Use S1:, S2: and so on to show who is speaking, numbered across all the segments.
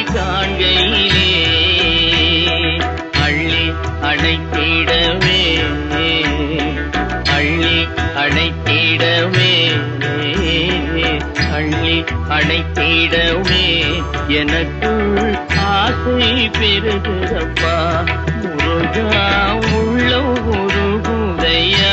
S1: காண்கையிலே அள்ளி அணைத்திடவே அள்ளி அணைத்திடவே அள்ளி அணைத்திடவே எனக்குள் ஆசை பெருகிறப்பா முருகா உள்ள உருகுதையா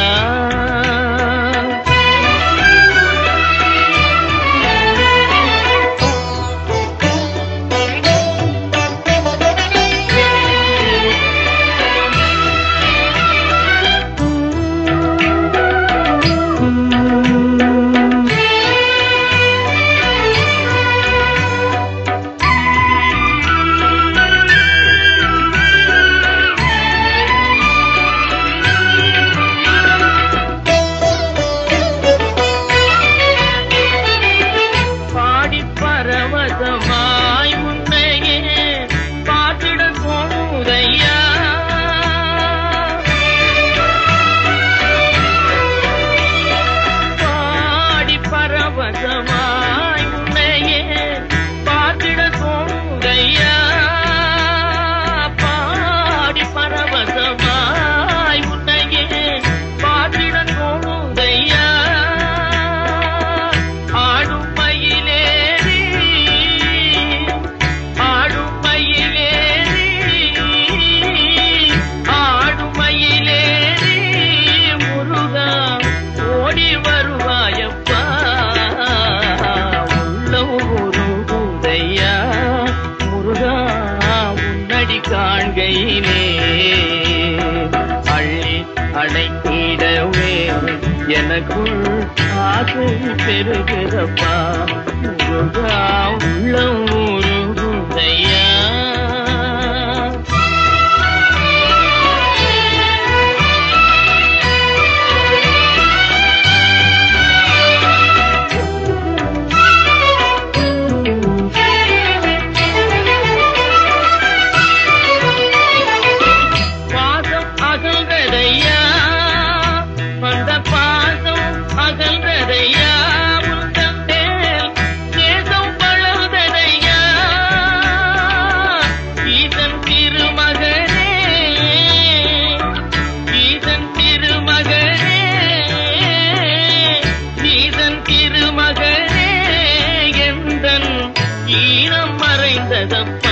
S1: பாடி பரவசமாய் முன்னையே பார்த்திட போதையா பாடி பரவசமாய் முன்னையே பார்த்திட போதையா பாடி பரவசமாய் முன்னையே பார்த்திட போதையா ஆடும் மயிலேறி ஆடும் மயிலேறி ஆடும் மயிலேறி முருகா ஓடி வருவாயப்பா உள்ள உருகுதையா முருகா உன்னடி காண்கையிலே அள்ளி அடைத்திடவே எனக்குள் ஆசை பெருகிறப்பா முருகா உள்ள உருகுதையா பாசம் அகல்றதையா அந்த பாசம் அகல்றதையா உந்தன் மேல் நேசம் வளர்ந்ததையா ஈசன் திருமகனே ஈசன் திருமகனே ஈசன் திருமகனே எந்தன் ஈனம் மறைந்ததப்பா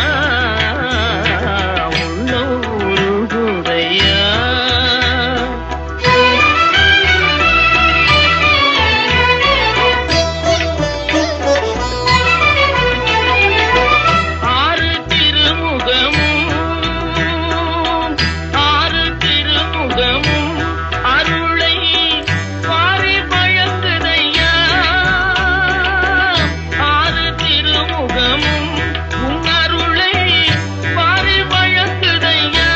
S1: உள்ள உருகுதையா ஆறு திருமுகமும் ஆறு திருமுகமும் அருளை பாரி வழங்குதையா ஆறு திருமுகமும் உன் அருளை பாரி வழங்குதையா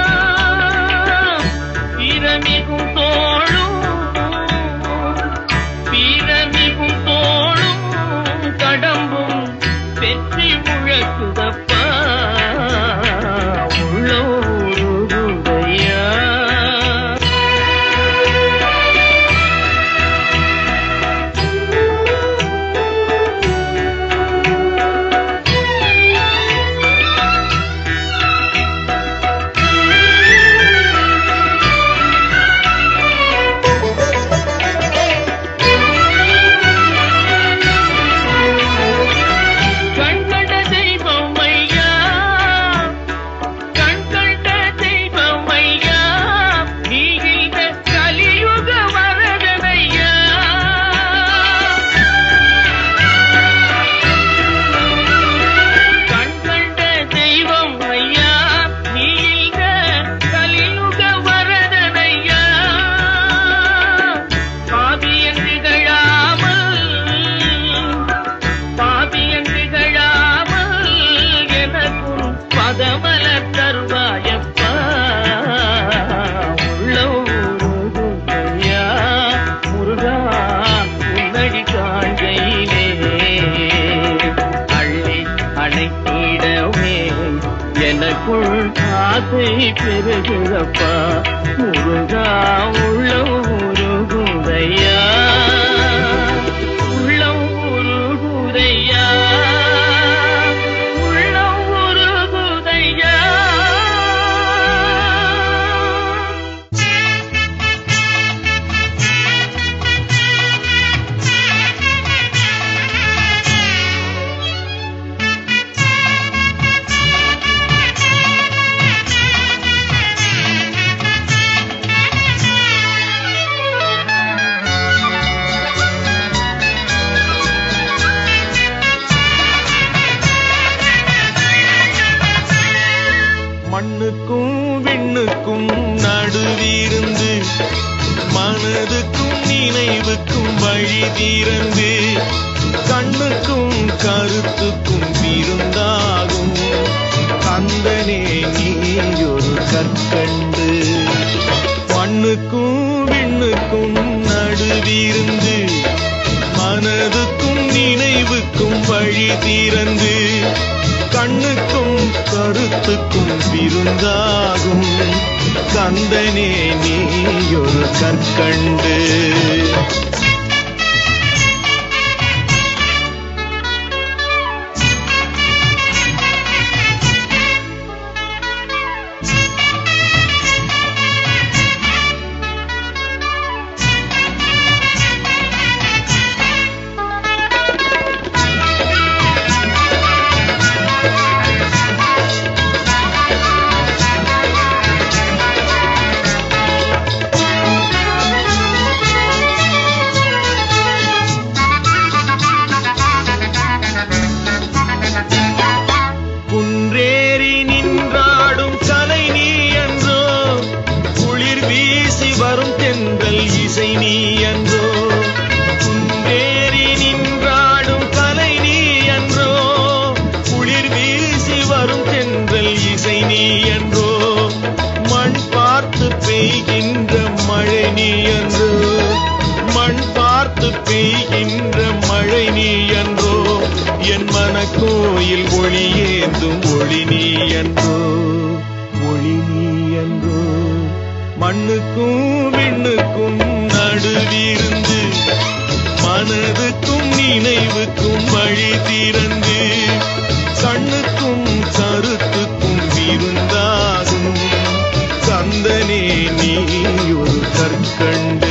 S1: வீரமிகும் தோளும் வீரமிகும் தோளும் கடம்பும் வெற்றி முழக்குதப்பா உள்ள உருகுதையா கண்கண்ட தெய்வம் ஐயா கண்கண்ட தெய்வம் ஐயா நீ இந்த கலியுக வரதனையா கண்கண்ட தெய்வம் ஐயா நீ இந்த கலியுக வரதனையா பாவியன் திகழாமல் பாவியன் திகழாமல் எனக்கும் பதமல தருவாயப்பா உள்ள உருகுதையா முருகா உன்னடி காண்கையிலே அள்ளி அணைத்திடவே எனக்குள் ஆசை பெருகிறப்பா முருகா உள்ள உருகுதையா உள்ளம் உருகுதையா உள்ளம்
S2: கருத்துக்கும் விருந்தாகும் கந்தனே நீ ஒரு கற்கண்டு மண்ணுக்கும் விண்ணுக்கும் நடுவிருந்து மனதுக்கும் நினைவுக்கும் வழி திறந்து கண்ணுக்கும் கருத்துக்கும் விருந்தாகும் கந்தனே நீ ஒரு கற்கண்டு குன்றேறி நின்றாடும் கலை நீ என்றோ குளிர் வீசி வரும் தென்றல் இசை நீ என்றோ குன்றேறி நின்றாடும் கலை நீ என்றோ குளிர் வீசி வரும் தென்றல் இசை நீ என்றோ மண் பார்த்து பெய்கின்ற மழை நீ என்றோ மண் பார்த்து பெய்கின்ற மழை நீ என்றோ என் மனக்கோயில் ஒளியேந்தும் ஒளி நீ என்றோ ஒளி நீ என்றோ மண்ணுக்கும் விண்ணுக்கும் நடுவிருந்து மனதுக்கும் நினைவுக்கும் வழி திறந்து கண்ணுக்கும் கருத்துக்கும் விருந்தாகும் கந்தனே நீ ஒரு கற்கண்டு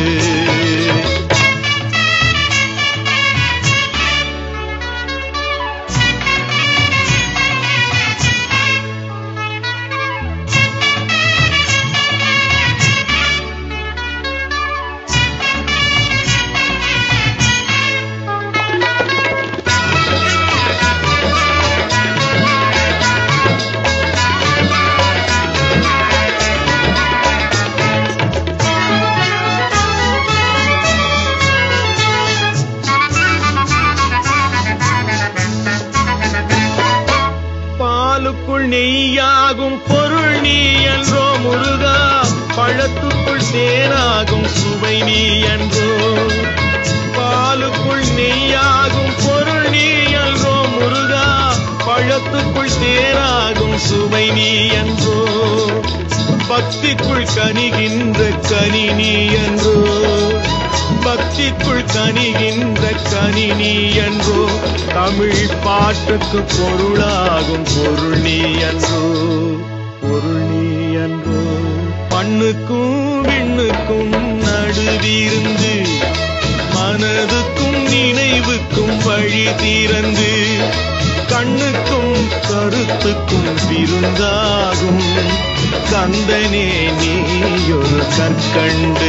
S2: பாலுக்குள் நெய்யாகும் பொருள் நீ என்றோ முருகா பழத்துக்குள் தேனாகும் சுவை நீ என்றோ பாலுக்குள் நெய்யாகும் பொருள் நீ என்றோ முருகா பழத்துக்குள் தேனாகும் சுவை நீ என்றோ பக்திக்குள் கனிகின்ற கனி நீ என்றோ பக்திக்குள் கனிகின்ற கனி நீ என்றோ தமிழ் பாட்டுக்கு பொருளாகும் பொருள் நீ என்றோ பொருள் நீ என்றோ மண்ணுக்கும் விண்ணுக்கும் நடுவிருந்து மனதுக்கும் நினைவுக்கும் வழி திறந்து கண்ணுக்கும் கருத்துக்கும் விருந்தாகும் கந்தனே நீ ஒரு கற்கண்டு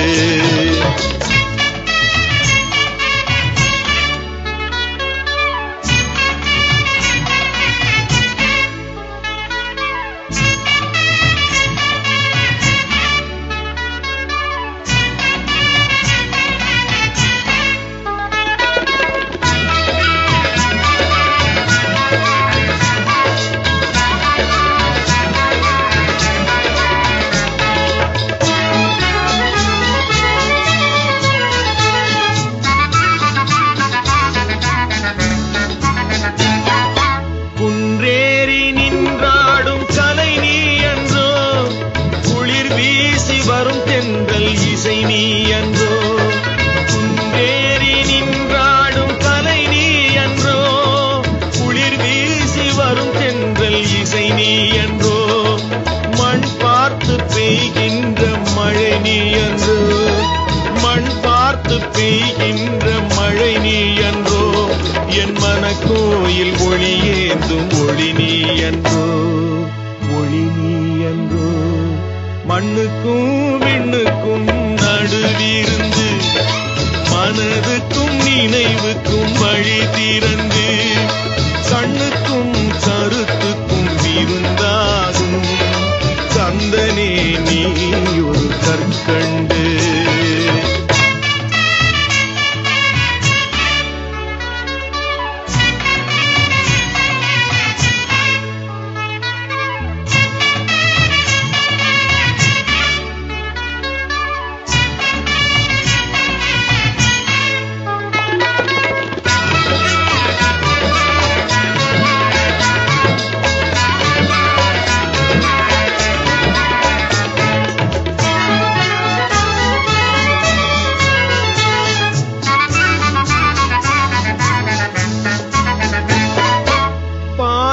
S2: குன்றேறி நின்றாடும் கலை நீ என்றோ குளிர் வீசி வரும் தென்றல் இசை நீ என்றோ குன்றேறி நின்றாடும் கலை நீ என்றோ குளிர் வீசி வரும் தென்றல் இசை நீ என்றோ மண் பார்த்து பெய்கின்ற மழை நீ என்றோ மண் பார்த்து பெய்கின்ற மழை நீ என்றோ என் மனக்கோயில் ஒளியேந்தும் ஒளி நீ என்றோ ஒளி நீ என்றோ மண்ணுக்கும் விண்ணுக்கும் நடுவிருந்து மனதுக்கும் நினைவுக்கும் வழி திறந்து கண்ணுக்கும் கருத்துக்கும் விருந்தாகும் கந்தனே நீ ஒரு கற்கண்டு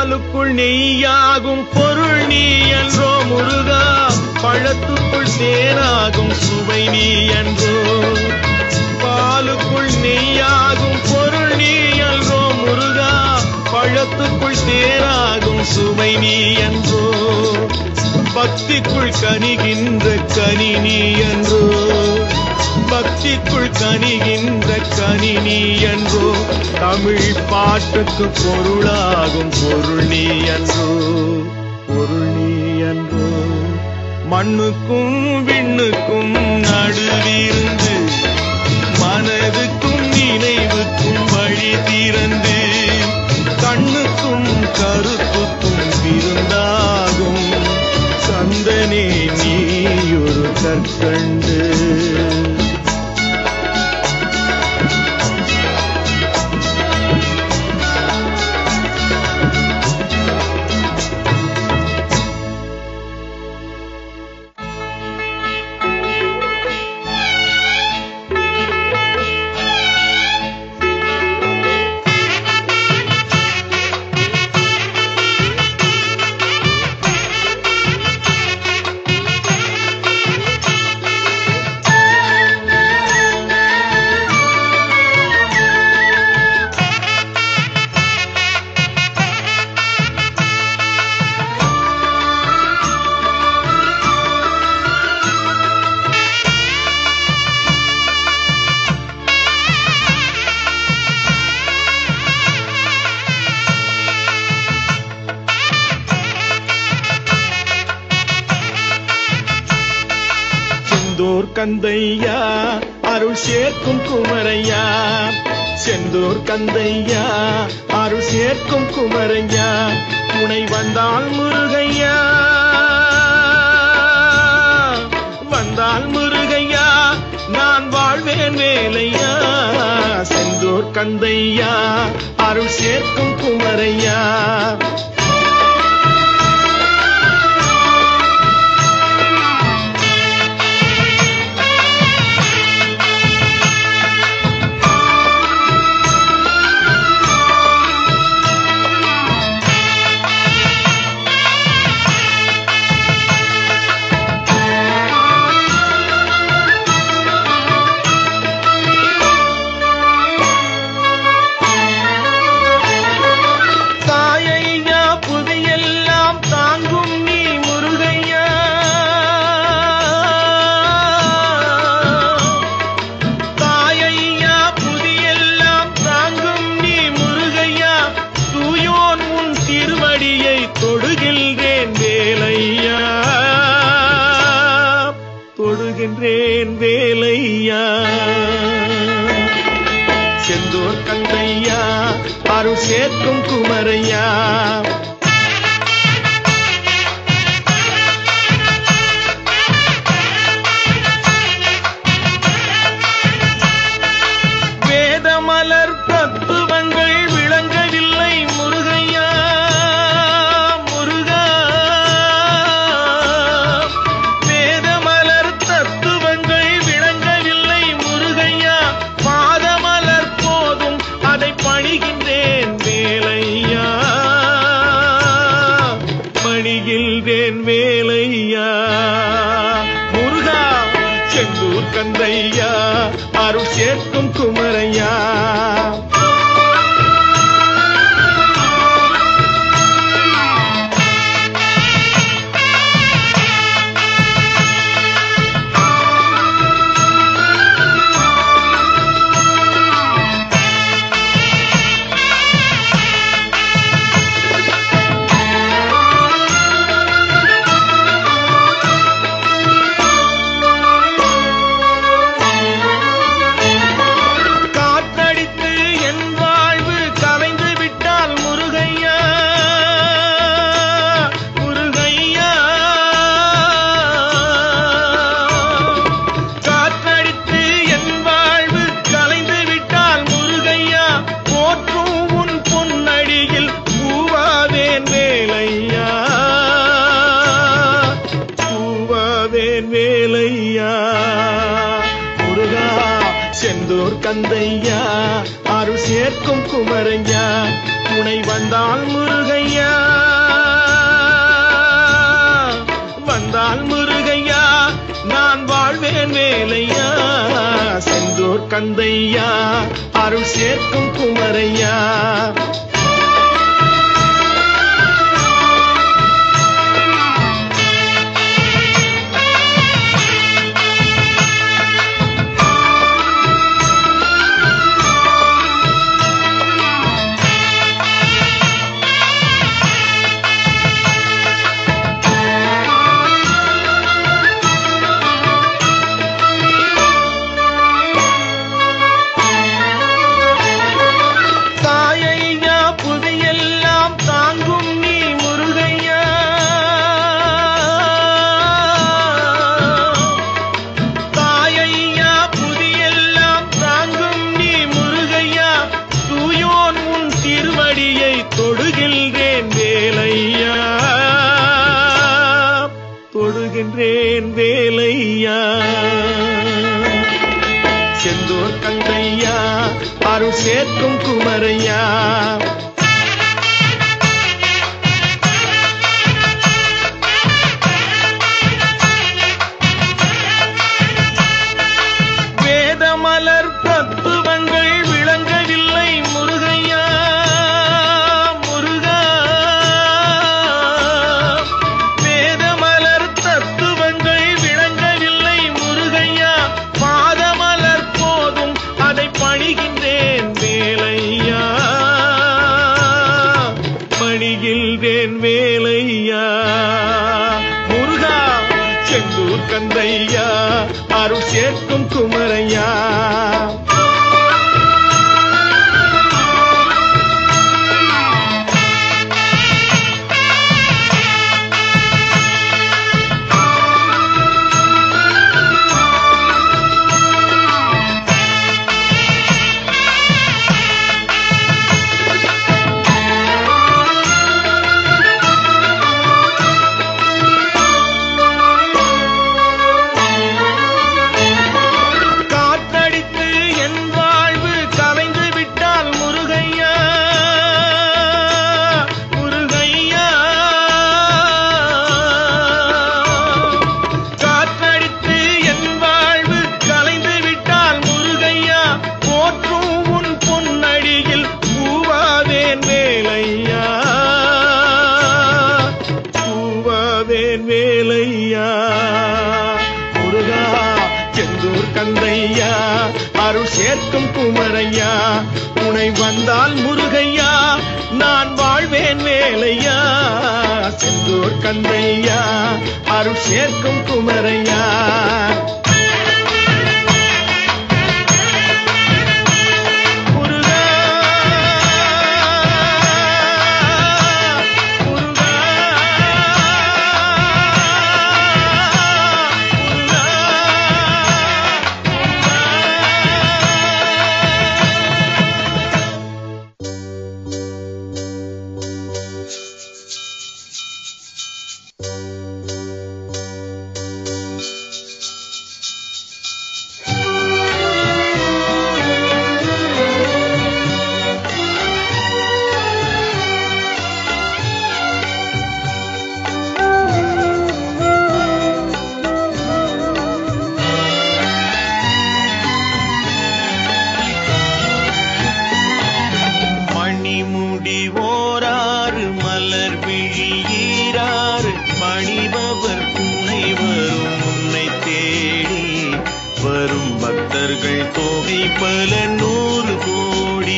S2: பாலுக்குள் நெய்யாகும் பொருள் நீ என்றோ முருகா பழத்துக்குள் தேனாகும் சுவை நீ என்றோ பாலுக்குள் நெய்யாகும் பொருள் நீ என்றோ முருகா பழத்துக்குள் தேனாகும் சுவை நீ என்றோ பக்திக்குள் கனிகின்ற கனி நீ என்றோ பக்திக்குள் கனிகின்ற கனி நீ என்றோ தமிழ் பாட்டுக்கு பொருளாகும் பொருள் நீ என்றோ பொருள் நீ என்றோ மண்ணுக்கும் விண்ணுக்கும் நடுவிருந்து மனதுக்கும் நினைவுக்கும் வழி திறந்து கண்ணுக்கும் கருத்துக்கும் விருந்தாகும் சந்தனே நீ ஒரு கற்கண்டு செந்தூர் கந்தையா அருள் சேர்க்கும் குமரையா செந்தூர் கந்தையா அருள் சேர்க்கும் குமரையா துணை வந்தால் முருகையா வந்தால் முருகையா நான் வாழ்வேன் வேலையா செந்தூர் கந்தையா அருள் சேர்க்கும் குமரையா தாயையா புதையெல்லாம் தாங்கும் நீ முருகையா தாயையா புதியெல்லாம் தாங்கும் நீ முருகையா தூயோன் உன் திருவடியை தொடுகின்றேன் வேலையா தொடுகின்றேன் வேலையா செந்தூர் கந்தையா அருள் சேர்க்கும் குமரையா வேதமலர் தத்துவங்கள் விளங்கவில்லை முருகையா முருகா வேதமலர் தத்துவங்கள் விளங்கவில்லை முருகையா பாதமலர் போதும் அதை பணிகின்றேன் வேலையா பணிகின்றேன் வேலையா முருகா செந்தூர் கந்தையா அருள் சேர்க்கும் குமரையா காற்றடித்து என் வாழ்வு கலைந்து விட்டால் முருகையா முருகையா காற்றடித்து என் வாழ்வு கலைந்து விட்டால் முருகையா போற்றும் உன் பொன்னடியில் பூவாவேன் வேலையா பூவாவேன் வேலையா முருகா செந்தூர் கந்தையா அருள் சேர்க்கும் குமரையா துணை வந்தால் முருகையா வந்தால் முருகையா நான் வாழ்வேன் வேலையா செந்தூர் கந்தையா அருள் சேர்க்கும் குமரையா தாயையா புதையெல்லாம் தாங்கும் நீ முருகையா தாயையா புதியெல்லாம் தாங்கும் நீ முருகையா தூயோன் உன் திருவடியை தொடுகின்றேன் வேலையா தொடுகின்றேன் வேலையா செந்தூர் கந்தையா அருள் சேர்க்கும் குமரையா வேதமலர் தத்துவங்கள் விளங்கவில்லை முருகையா முருகா வேதமலர் தத்துவங்கள் விளங்கவில்லை முருகையா பாதமலர் போதும் அதை பணிகின்றேன் வேலையா பணிகின்றேன் வேலையா முருகா செந்தூர் கந்தையா அருள் சேர்க்கும் குமரையா காற்றடித்து என் வாழ்வு கலைந்து விட்டால் முருகையா முருகையா காற்றடித்து என் வாழ்வு கலைந்து விட்டால் முருகையா போற்றும் உன் பொன்னடியில் பூவாவேன் வேலையா பூவாவேன் வேலையா முருகா செந்தூர் கந்தையா அருள் சேர்க்கும் குமரையா துணை வந்தால் முருகையா நான் வாழ்வேன் வேலையா செந்தூர் கந்தையா அருள் சேர்க்கும் குமரையா முருகா முருகா மணிமுடி ஓராறு மலர் விழியீராறு பணிபவர் துணை வரும் உன்னை தேடி வரும் பக்தர்கள் தொகை பல நூறு கோடி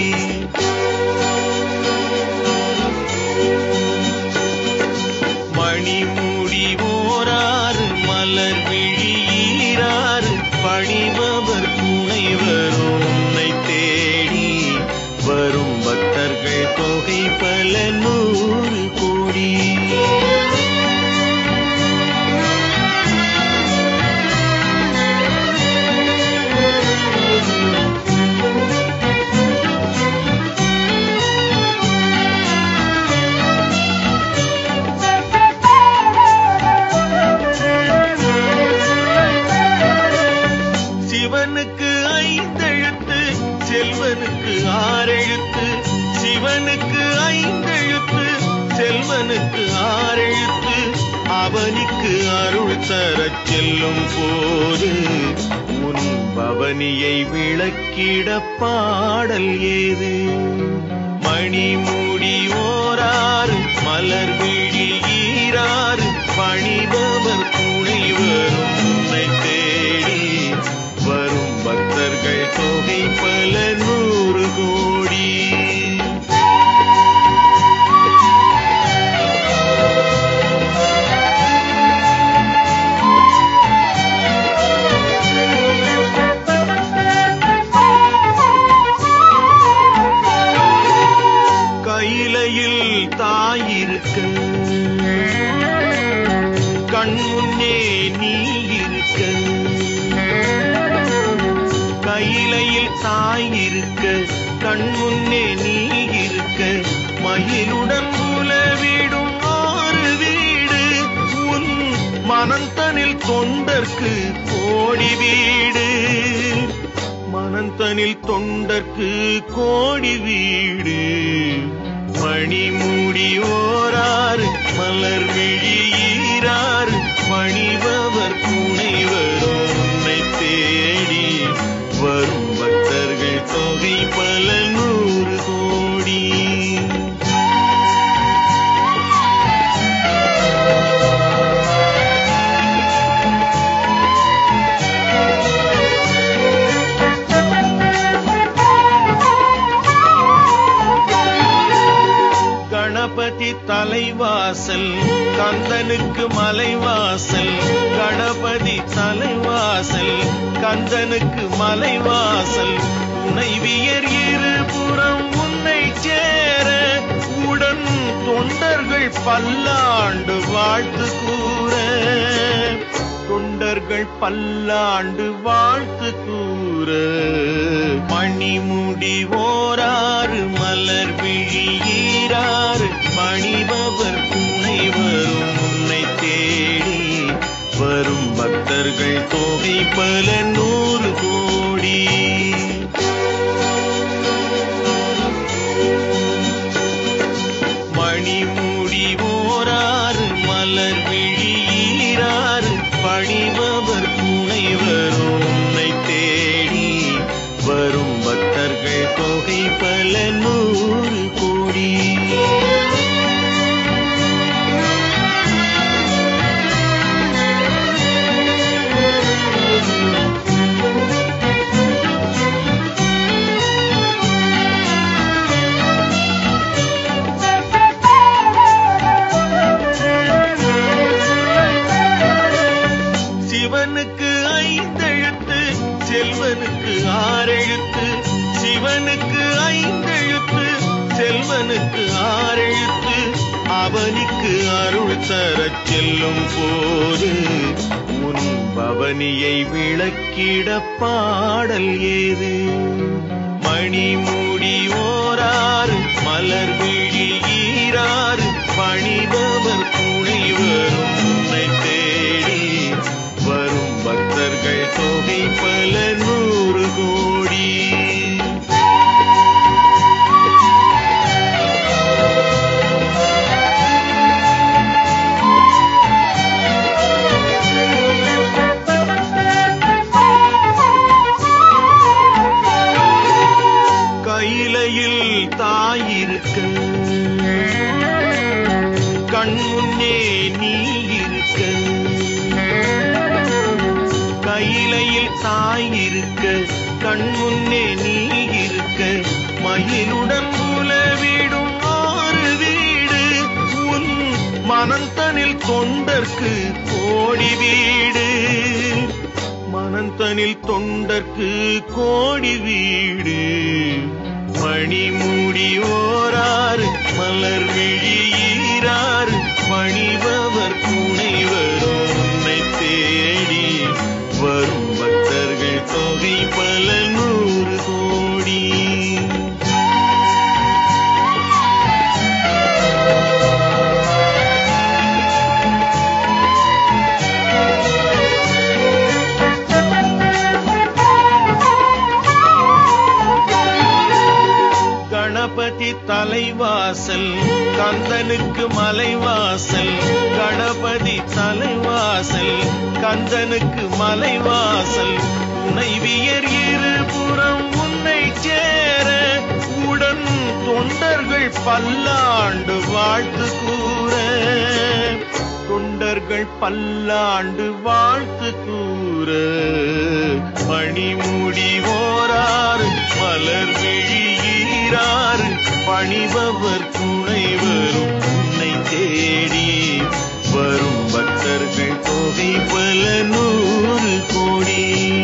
S2: மணிமுடி ஓராறு மலர் விழியீராறு பணிபவர் துணை வரும் உன்னை தேடி வரும் பக்தர்கள் தொகை பல நூறு கோடி சிவனுக்கு ஐந்தெழுத்து செல்வனுக்கு ஆறெழுத்து சிவனுக்கு தரச் செல்லும் போது உன் பவனியை விளக்கிட பாடல் ஏது மணிமுடி ஓராறு மலர் விழி ஈராறு பணிபவர் துணை வரும் உன்னை தேடி வரும் பக்தர்கள் தொகை பல நூறு கோடி கையிலையில் தாயிருக்க கண் முன்னே நீ இருக்க கையிலையில் தாயிருக்க கண் முன்னே நீ இருக்க மயிலுடன் உலவிடும் ஆறு வீடு உன் மனந்தனில் தொண்டர்க்கு கோடி வீடு மனந்தனில் தொண்டர்க்கு கோடி வீடு மணிமுடி ஓராறு மலர் விழி ஈராறு பணிபவர் துணை வரும் உன்னை தேடி வரும் பக்தர்கள் தொகை பல நூறு கோடி கணபதி தலைவாசல் கந்தனுக்கு மலைவாசல் கணபதி தலைவாசல் கந்தனுக்கு மலைவாசல் துணைவியர் இருபுறம் உன்னை சேர உடன் தொண்டர்கள் பல்லாண்டு வாழ்த்து கூற தொண்டர்கள் பல்லாண்டு வாழ்த்து கூற மணிமுடி ஓராறு மலர் விழி ஈராறு பணிபவர் துணை வரும் உன்னை தேடி வரும் பக்தர்கள் தொகை பல நூறு கோடி மணிமுடி ஓராறு மலர் விழி ஈராறு பணிபவர் துணை வரும் உன்னை தேடி வரும் பக்தர்கள் தொகை பல நூறு கோடி சிவனுக்கு ஐந்தெழுத்து செல்வனுக்கு ஆறெழுத்து சிவனுக்கு ஐந்தெழுத்து செல்வனுக்கு ஆறெழுத்து அவனிக்கு அருள் தரச் செல்லும் போது உன் பவனியை விளக்கிட பாடல் ஏது மணிமுடி ஓராறு மலர் விழி ஈராறு பணிபவர் துணை வரும் உன்னை தேடி வரும் பக்தர்கள் தொகை பல நூறு கோடி கையிலையில் தாயிருக்க கண் முன்னே நீ இருக்க கையிலையில் தாயிருக்க கண் முன்னே நீ இருக்க மயிலுடன் உலவிடும் ஆறு வீடு உன் மனந்தனில் தொண்டர்க்கு கோடி வீடு மனந்தனில் தொண்டர்க்கு கோடி வீடு மணிமுடி ஓராறு மலர் விழி ஈராறு பணிபவர் துணை வரும் உன்னை தேடி வரும் பக்தர்கள் தொகை பல நூறு கோடி கணபதி தலைவாசல் கந்தனுக்கு மலைவாசல் கணபதி தலைவாசல் கந்தனுக்கு மலைவாசல் துணைவியர் இருபுறம் உன்னை சேர உடன் தொண்டர்கள் பல்லாண்டு வாழ்த்து கூற தொண்டர்கள் பல்லாண்டு வாழ்த்து கூற மணிமுடி ஓராறு மலர் விழியீராறு பணிபவர் துணை வரும் உன்னை தேடி வரும் பக்தர்கள் தொகை பல நூறு கோடி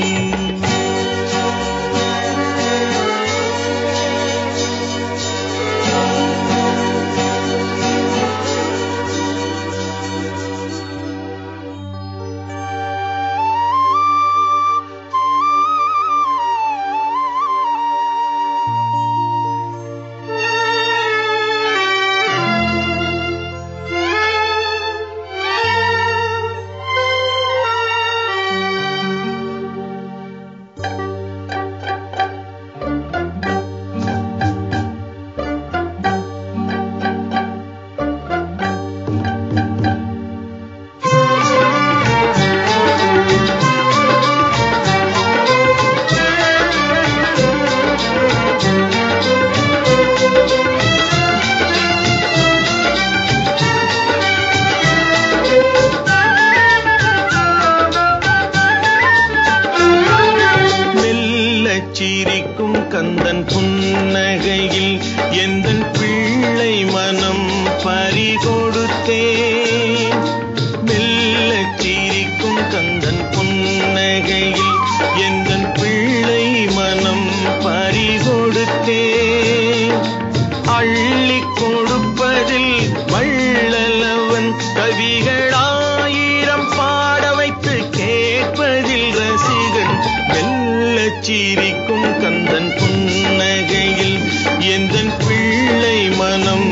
S2: மெல்லச் சிரிக்கும் கந்தன் புன்னகையில் எந்தன் பிள்ளை மனம் பறிகொடுத்தேன் மெல்லச் சிரிக்கும் கந்தன் புன்னகையில் எந்தன் பிள்ளை மனம் பறிகொடுத்தேன் அள்ளிக் கொடுப்பதில் வள்ளலவன் கவிகளாயிரம் பாட வைத்து கேட்பதில் ரசிகன் மெல்லச் சிரிக்கும் கந்தன் புன்னகையில் எந்தன் பிள்ளை மனம்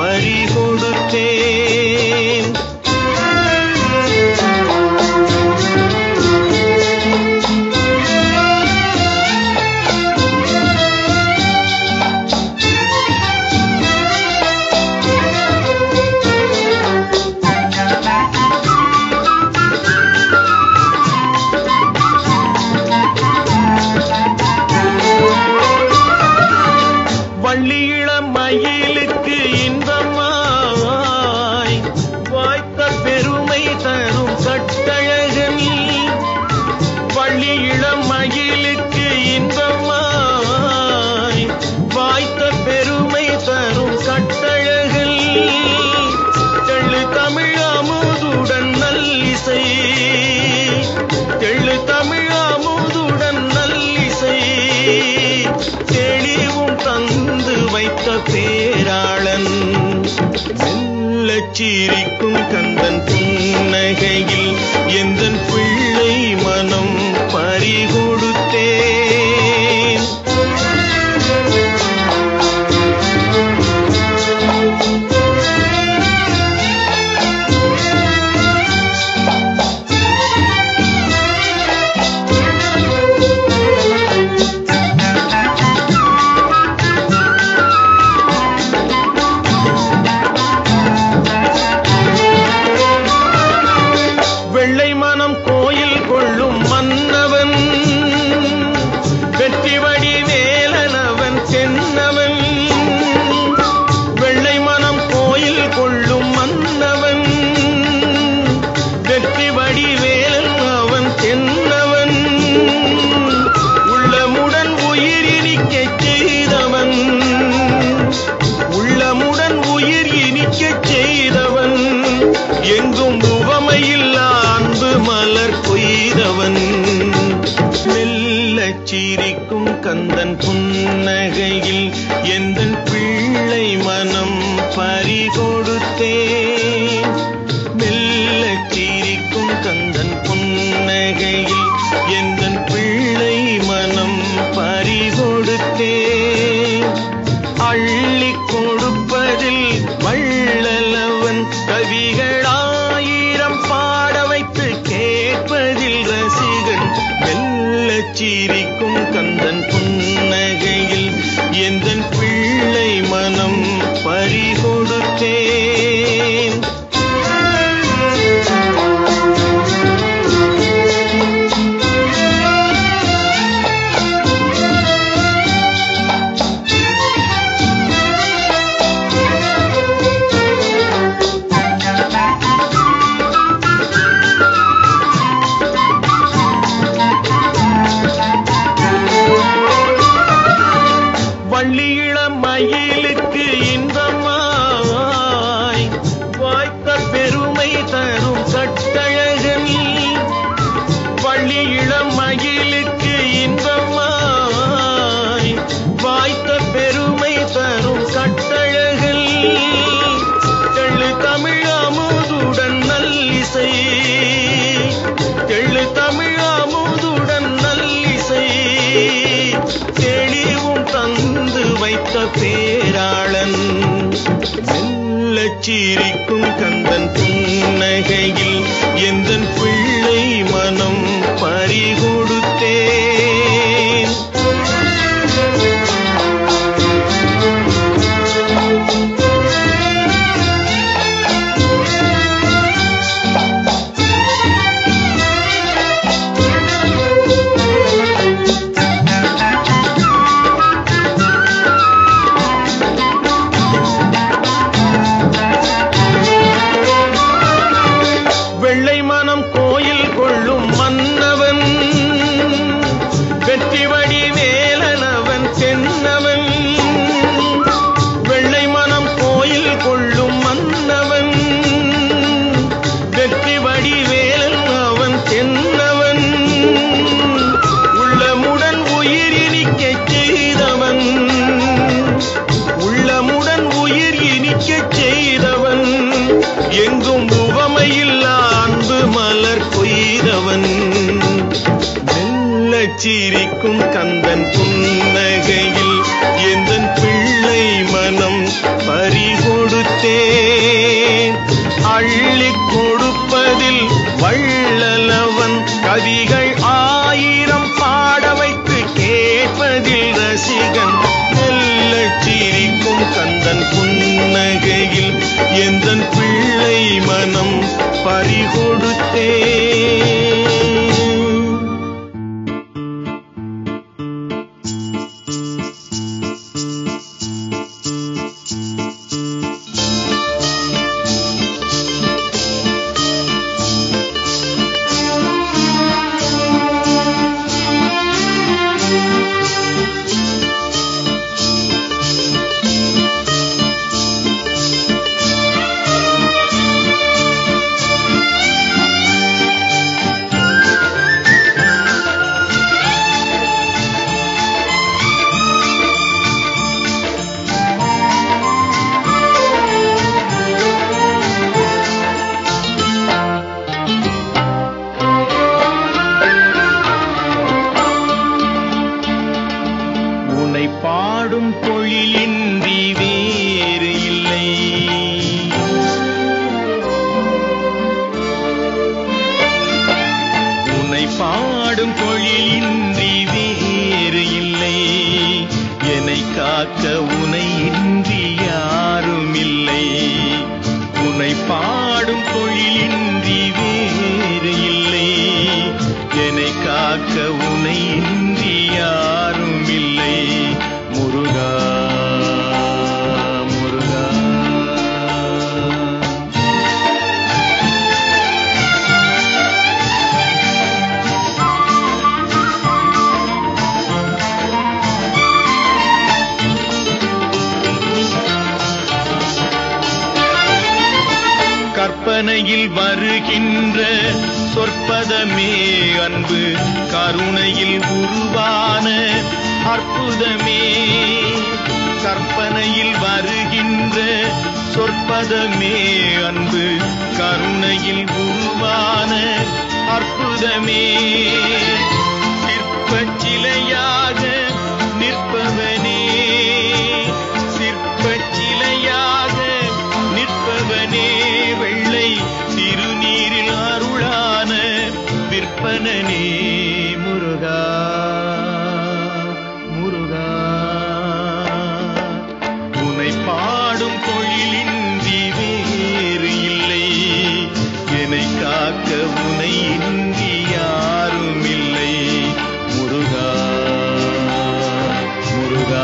S2: பறிகொடுத்தேன் வள்ளியிளம் மயிலுக்கு இன்பமாய் வாய்த்த பெருமை தரும் கட்டழகன் வள்ளியிளம் மயிலுக்கு இன்பமாய் வாய்த்த பெருமை தரும் கட்டழகல் தெள்ளு தமிழ் அமுதுடன் நல்லிசை தெள்ளு தமிழ் அமுதுடன் நல்லிசை தெளிவும் தந்து வைத்த பேராளன் மெல்லச் சிரிக்கும் கந்தன் புன்னகையில் எந்தன் பிள்ளை மனம் பறிகொடுத்தேன் வெள்ளை மனம் கோயில் கொள்ளும் மன்னவன் வெற்றி வடி வேலனவன் தென்னவன் வெள்ளை மனம் கோயில் கொள்ளும் மன்னவன் வெற்றி வடி வேலன் அவன் தென்னவன் உள்ளமுடன் உயிர் இனிக்கச் செய்தவன் உள்ளமுடன் உயிர் இனிக்கச் செய்தவன் எங்கும் உவமையில்லா அன்பு மலர் கொய்தவன் மெல்லச் சிரிக்கும் கந்தன் புன்னகையில் எந்தன் பிள்ளை மனம் பறிகொடுத்தேன் மெல்லச் சிரிக்கும் கந்தன் புன்னகையில் எந்தன் பிள்ளை மனம் பறிகொடுத்தேன் அள்ளிக் கொடுப்பதில் வள்ளலவன் கவிகளாயிரம் பாட வைத்து கேட்பதில் ரசிகன் மெல்லச் சிரிக்கும் கந்தன் புன்னகையில் எந்தன் பிள்ளை மனம் பறிகொடுத்தேன் மெல்லச் சிரிக்கும் கந்தன் புன்னகையில் எந்தன் பிள்ளை மனம் பறிகொடுத்தேன் வெள்ளை மனம் கோயில் கொள்ளும் மன்னவன் வெற்றி வடி வேலனவன் தென்னவன் வெள்ளை மனம் கோயில் கொள்ளும் மன்னவன் வெற்றி வடி வேலன் அவன் தென்னவன் உள்ளமுடன் உயிர் இனிக்கச் செய்தவன் உள்ளமுடன் உயிர் இனிக்கச் செய்தவன் எங்கும் உவமையில்லா அன்பு மலர் கொய்தவன் மெல்லச் சிரிக்கும் கந்தன் புன்னகையில் எந்தன் பிள்ளை மனம் பறிகொடுத்தேன் அள்ளிக் கொடுப்பதில் வள்ளலவன் கவிகள் ஆயிரம் பாட வைத்து கேட்பதில் ரசிகன் மெல்லச் சிரிக்கும் கந்தன் புன்னகையில் எந்தன் பிள்ளை மனம் பறிகொடுத்தேன் உன்னை பாடும் தொழிலின்றி வேறு இல்லை உன்னை பாடும் தொழிலின்றி வேறு இல்லை என்னை காக்க உனை இன்றி யாரும் இல்லை உன்னை பாடும் தொழிலின்றி வேறு இல்லை என்னை காக்க உனை இன்றி யாரும் இல்லை முருகா முருகா கற்பனையில் வருகின்ற சொற்பதமே அன்பு கருணையில் உருவான அற்புதமே கற்பனையில் வருகின்ற சொற்பதமே அன்பு கருணையில் உருவான அற்புதமே சிற்பச் சிலையாக நிற்பவனே சிற்பச் சிலையாக நிற்பவனே வெள்ளை திருநீரில் அருளான விற்பனனே முருகா முருகா உன்னை பாடும் தொழிலின்றி வேறு இல்லை என்னை காக்க உனை இன்றி யாரும் இல்லை முருகா முருகா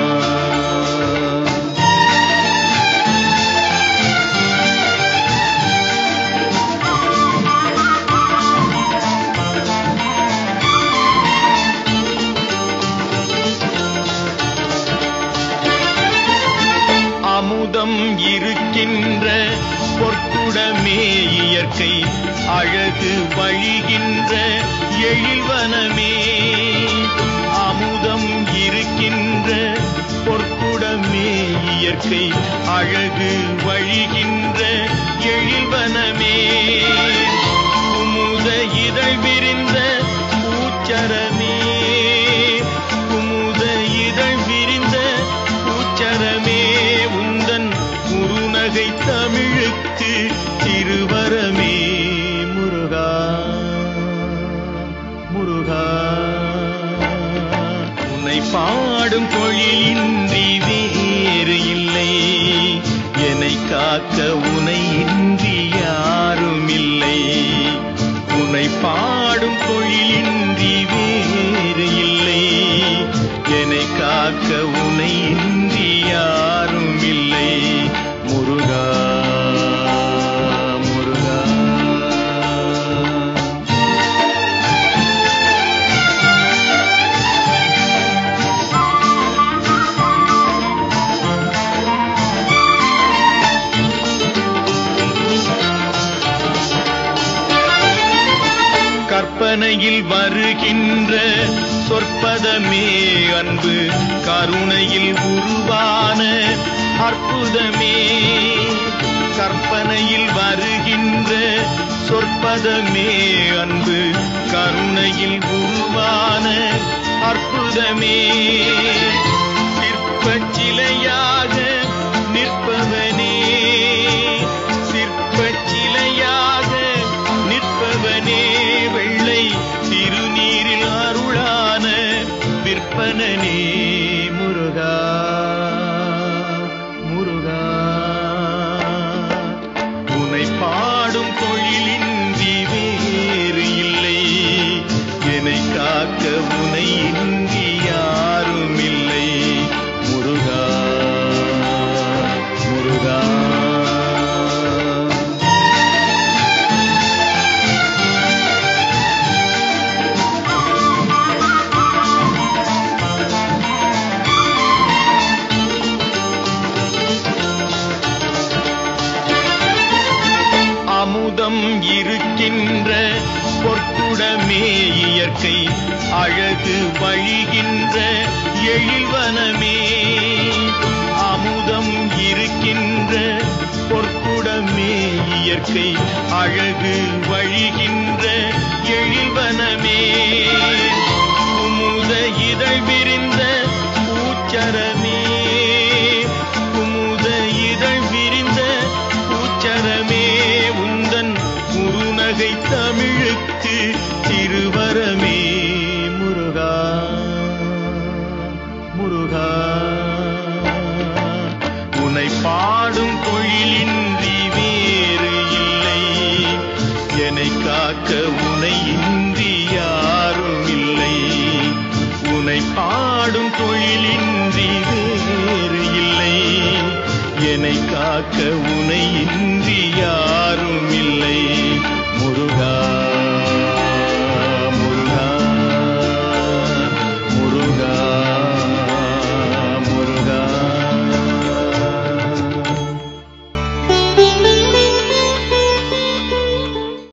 S2: அமுதம் இருக்கின்ற பொற்குடமே இயற்கை அழகு வழிகின்ற எழில்வனமே அமுதம் இருக்கின்ற பொற்குடமே இயற்கை அழகு வழிகின்ற எழில்வனமே குமுத இதழ் விரிந்த பூச்சரமே குமுத இதழ் விரிந்த பூச்சரமே உந்தன் குறுநகை உருநகை தமிழுக்கு திருவரமே முருகா முருகா உன்னை பாடும் தொழிலின்றி வேறு இல்லை என்னை காக்க உனை இன்றி யாரும் இல்லை உன்னை பாடும் தொழிலின்றி வேறு இல்லை என்னை காக்க உனை இன்றி யாரும் இல்லை முருகா முருகா கற்பனையில் வருகின்ற சொற்பதமே அன்பு கருணையில் உருவான அற்புதமே கற்பனையில் வருகின்ற சொற்பதமே அன்பு கருணையில் உருவான அற்புதமே சிற்பச் சிலையாக நிற்பவனே சிற்பச் சிலையாக நிற்பவனே வெள்ளை திருநீரில் அருளான விற்பனனே முருகா முருகா உனை பாடும் தொழிலின்றி வேறு இல்லை என்னை காக்க உனை இன்றி யாரும் இல்லை முருகா முருகா அமுதம் இருக்கின்ற பொற்குடமே இயற்கை அழகு வழிகின்ற எழில்வனமே அமுதம் இருக்கின்ற பொற்குடமே இயற்கை அழகு வழிகின்ற எழில்வனமே குமுத இதழ் விரிந்த பூச்சரமே குமுத இதழ் விரிந்த பூச்சரமே உந்தன் குறுநகை தமிழுக்கு திருவரமே முருகா முருகா உனை பாடும் தொழிலின்றி வேறு இல்லை என்னை காக்க உனை இன்றி யாரும் இல்லை உனை பாடும் தொழிலின்றி வேறு இல்லை என்னை காக்க உனை இன்றி